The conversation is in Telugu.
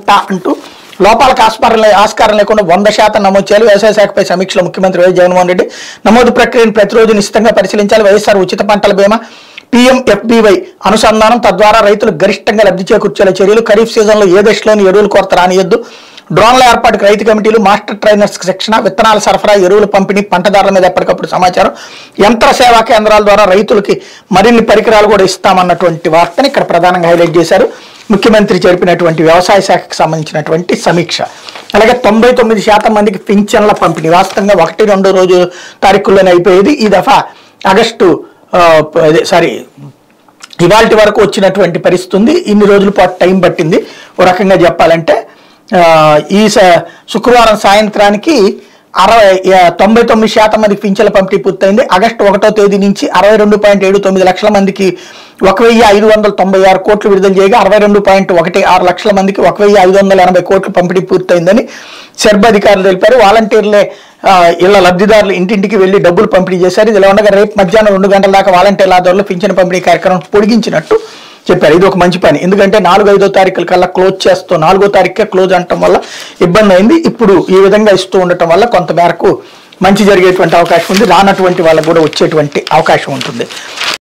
ఎంత అంటూ లోపాలకు ఆస్కారం ఆస్కారం లేకుండా వంద శాతం నమోదు చేయాలి వ్యవసాయ శాఖపై సమీక్షలో ముఖ్యమంత్రి వైఎస్ జగన్మోహన్ రెడ్డి నమోదు ప్రక్రియను ప్రతిరోజు నిశ్చితంగా పరిశీలించాలి వైఎస్ఆర్ ఉచిత పంటల బీమా పీఎంఎఫ్బీవై అనుసంధానం తద్వారా రైతులు గరిష్టంగా లబ్ధి చేకూర్చేలా చర్యలు ఖరీఫ్ సీజన్లో ఏ దశలోని ఎరువుల కొరత రానియొద్దు డ్రోన్ల ఏర్పాటుకు రైతు కమిటీలు మాస్టర్ ట్రైనర్స్ శిక్షణ విత్తనాల సరఫరా ఎరువుల పంపిణీ పంటదారుల మీద ఎప్పటికప్పుడు సమాచారం యంత్ర సేవా కేంద్రాల ద్వారా రైతులకి మరిన్ని పరికరాలు కూడా ఇస్తామన్నటువంటి వార్తని ఇక్కడ ప్రధానంగా హైలైట్ చేశారు ముఖ్యమంత్రి జరిపినటువంటి వ్యవసాయ శాఖకు సంబంధించినటువంటి సమీక్ష అలాగే తొంభై తొమ్మిది శాతం మందికి పింఛన్ల పంపిణీ వాస్తవంగా ఒకటి రెండు రోజు తారీఖుల్లోనే అయిపోయేది ఈ దఫా ఆగస్టు ఆ, అదే సారీ ఇవాళ వరకు వచ్చినటువంటి పరిస్థితి ఉంది ఇన్ని రోజుల పాటు టైం పట్టింది ఓ రకంగా చెప్పాలంటే ఆ, ఈ స- శుక్రవారం సాయంత్రానికి అరవై ఆ, తొంభై తొమ్మిది శాతం మందికి పింఛన్ల పంపిణీ పూర్తయింది ఆగస్టు ఒకటో తేదీ నుంచి అరవై రెండు పాయింట్ ఏడు తొమ్మిది లక్షల మందికి ఒక వెయ్యి ఐదు వందల తొంభై ఆరు కోట్లు విడుదల చేయగా అరవై రెండు పాయింట్ ఒకటి ఆరు లక్షల మందికి ఒక వెయ్యి ఐదు వందల ఎనభై కోట్లు పంపిణీ పూర్తయిందని సెర్బ్ అధికారులు తెలిపారు వాలంటీర్లే ఆ, ఇళ్ల లబ్ధిదారులు ఇంటింటికి వెళ్లి డబ్బులు పంపిణీ చేశారు ఇది ఇలా ఉండగా రేపు మధ్యాహ్నం రెండు గంటల దాకా వాలంటీర్ల ఆధ్వర్యంలో పింఛన్ పంపిణీ కార్యక్రమం పొడిగించినట్టు చెప్పారు ఇది ఒక మంచి పని ఎందుకంటే నాలుగు ఐదో తారీఖుల కల్లా క్లోజ్ చేస్తూ నాలుగో తారీఖుకే క్లోజ్ అనటం వల్ల ఇబ్బంది అయింది ఇప్పుడు ఈ విధంగా ఇస్తూ ఉండటం వల్ల కొంత మేరకు మంచి జరిగేటువంటి అవకాశం ఉంది రానటువంటి వాళ్ళకు కూడా వచ్చేటువంటి అవకాశం ఉంటుంది